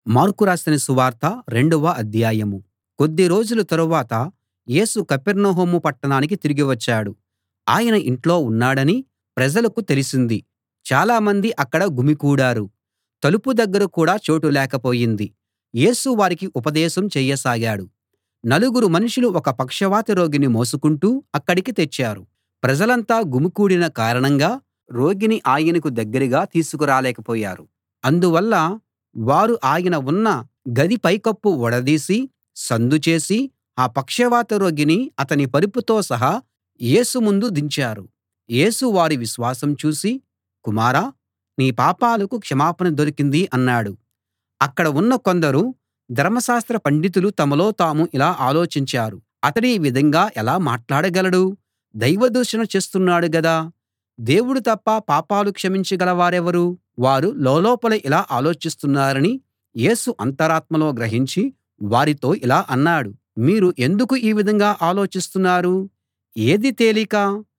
mark రాసిన సువార్త రెండవ అధ్యాయం కొద్ది రోజుల తరువాత యేసు కపెర్నహూము పట్టణానికి తిరిగి వచ్చాడు ఆయన ఇంట్లో ఉన్నాడని ప్రజలకు తెలిసింది చాలామంది అక్కడ గుమికూడారు తలుపు దగ్గర కూడా చోటు లేకపోయింది యేసు వారికి ఉపదేశం చేయసాగాడు నలుగురు మనుషులు ఒక పక్షవాత రోగిని మోసుకుంటూ అక్కడికి తెచ్చారు ప్రజలంతా గుమికూడిన కారణంగా రోగిని ఆయనకు దగ్గరగా తీసుకురాలేకపోయారు అందువల్ల వారు ఆయన ఉన్న గది పైకప్పు ఊడదీసి సందు చేసి ఆ పక్షవాత రోగిని అతని పరుపుతో సహా యేసు ముందు దించారు యేసు వారి విశ్వాసం చూసి కుమారా నీ పాపాలకు క్షమాపణ దొరికింది అన్నాడు అక్కడ ఉన్న కొందరు ధర్మశాస్త్ర పండితులు తమలో తాము ఇలా ఆలోచించారు అతడీ విధంగా ఎలా మాట్లాడగలడు దైవదూషణ చేస్తున్నాడు గదా దేవుడు తప్ప పాపాలు క్షమించగల వారెవరు వారు లోలోపల ఇలా ఆలోచిస్తున్నారని యేసు అంతరాత్మలో గ్రహించి వారితో ఇలా అన్నాడు మీరు ఎందుకు ఈ విధంగా ఆలోచిస్తున్నారు ఏది తేలిక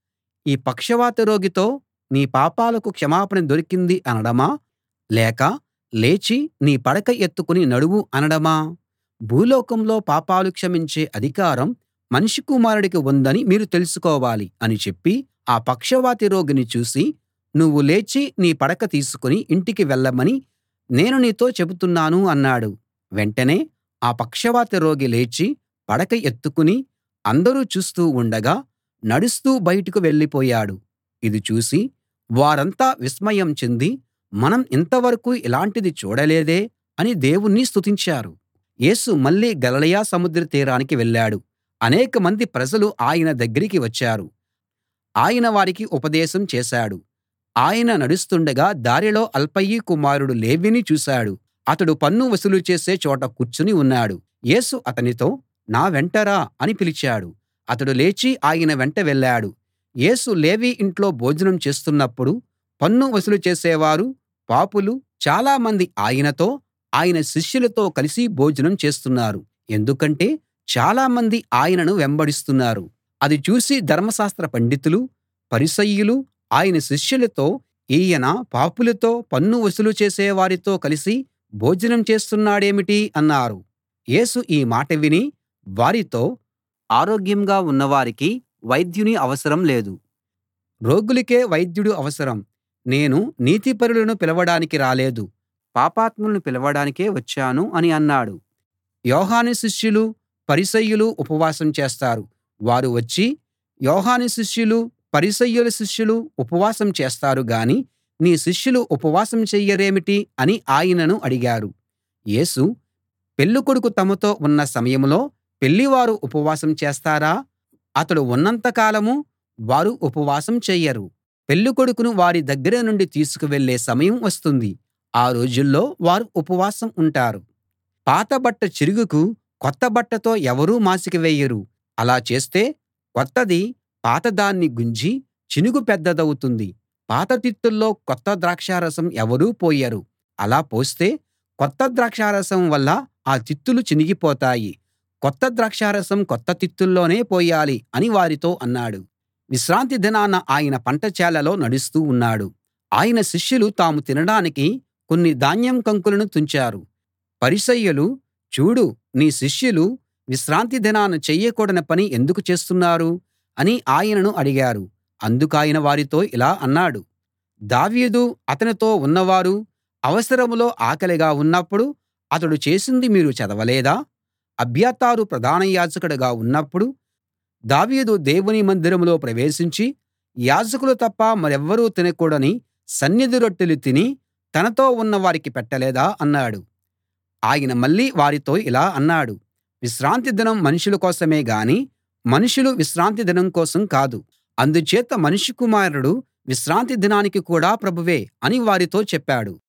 ఈ పక్షవాత రోగితో నీ పాపాలకు క్షమాపణ దొరికింది అనడమా లేక లేచి నీ పడక ఎత్తుకుని నడువు అనడమా భూలోకంలో పాపాలు క్షమించే అధికారం మనుష్య కుమారుడికి ఉందని మీరు తెలుసుకోవాలి అని చెప్పి ఆ పక్షవాతి రోగిని చూసి నువ్వు లేచి నీ పడక తీసుకుని ఇంటికి వెళ్ళమని నేను నీతో చెబుతున్నాను అన్నాడు వెంటనే ఆ పక్షవాత రోగి లేచి పడక ఎత్తుకుని అందరూ చూస్తూ ఉండగా నడుస్తూ బయటకు వెళ్ళిపోయాడు ఇది చూసి వారంతా విస్మయం చెంది మనం ఇంతవరకూ ఇలాంటిది చూడలేదే అని దేవుణ్ణి స్తుతించారు యేసు మళ్ళీ గలిలయ సముద్ర తీరానికి వెళ్ళాడు అనేకమంది ప్రజలు ఆయన దగ్గరికి వచ్చారు ఆయన వారికి ఉపదేశం చేశాడు ఆయన నడుస్తుండగా దారిలో అల్ఫయి కుమారుడు లేవీని చూశాడు అతడు పన్ను వసూలు చేసే చోట కూర్చుని ఉన్నాడు యేసు అతనితో నా వెంట రా అని పిలిచాడు అతడు లేచి ఆయన వెంట వెళ్ళాడు యేసు లేవీ ఇంట్లో భోజనం చేస్తున్నప్పుడు పన్ను వసూలు చేసేవారు పాపులు చాలామంది ఆయనతో ఆయన శిష్యులతో కలిసి భోజనం చేస్తున్నారు ఎందుకంటే చాలామంది ఆయనను వెంబడిస్తున్నారు అది చూసి ధర్మశాస్త్ర పండితులు పరిసయ్యులు ఆయన శిష్యులతో ఈయన పాపులతో పన్ను వసూలు చేసే వారితో కలిసి భోజనం చేస్తున్నాడేమిటి అన్నారు యేసు ఈ మాట విని వారితో ఆరోగ్యంగా ఉన్నవారికి వైద్యుని అవసరం లేదు రోగులకే వైద్యుడు అవసరం నేను నీతిపరులను పిలవడానికి రాలేదు పాపాత్ములను పిలవడానికే వచ్చాను అని అన్నాడు యోహాను శిష్యులు పరిసయ్యులు ఉపవాసం చేస్తారు వారు వచ్చి యోహాను శిష్యులు పరిసయ్యుల శిష్యులు ఉపవాసం చేస్తారు గాని నీ శిష్యులు ఉపవాసం చెయ్యరేమిటి అని ఆయనను అడిగారు యేసు పెళ్ళికొడుకు తమతో ఉన్న సమయంలో పెళ్లివారు ఉపవాసం చేస్తారా అతడు ఉన్నంత కాలం వారు ఉపవాసం చెయ్యరు పెళ్ళికొడుకును వారి దగ్గర నుండి తీసుకు వెళ్ళే సమయం వస్తుంది ఆ రోజుల్లో వారు ఉపవాసం ఉంటారు పాత బట్ట చిరుగుకు కొత్త బట్టతో ఎవరూ మాసిక వేయరు అలా చేస్తే కొత్తది పాతదాన్ని గుంజి చినుగు పెద్దదవుతుంది పాత తిత్తుల్లో కొత్త ద్రాక్షారసం ఎవరూ పోయరు అలా పోస్తే కొత్త ద్రాక్షారసం వల్ల ఆ తిత్తులు చినిగిపోతాయి కొత్త ద్రాక్షారసం కొత్త తిత్తుల్లోనే పోయాలి అని వారితో అన్నాడు విశ్రాంతి దినాన ఆయన పంట చేలలో నడుస్తూ ఉన్నాడు ఆయన శిష్యులు తాము తినడానికి కొన్ని ధాన్యం కంకులను తుంచారు పరిసయ్యులు చూడు నీ శిష్యులు విశ్రాంతి దినాన చెయ్యకూడని పని ఎందుకు చేస్తున్నారు అని ఆయనను అడిగారు అందుకాయన వారితో ఇలా అన్నాడు దావీదు అతనితో ఉన్నవారు అవసరంలో ఆకలిగా ఉన్నప్పుడు అతడు చేసింది మీరు చదవలేదా అబ్యాతారు ప్రధాన యాజకుడుగా ఉన్నప్పుడు దావీదు దేవుని మందిరంలో ప్రవేశించి యాజకులు తప్ప మరెవ్వరూ తినకూడని సన్నిధి రొట్టెలు తిని తనతో ఉన్న వారికి పెట్టలేదా అన్నాడు ఆయన మళ్ళీ వారితో ఇలా అన్నాడు విశ్రాంతి దినం మనుషుల కోసమే గాని మనుషులు విశ్రాంతి దినం కోసం కాదు అందుచేత మనుష్య కుమారుడు విశ్రాంతి దినానికి కూడా ప్రభువే అని వారితో చెప్పాడు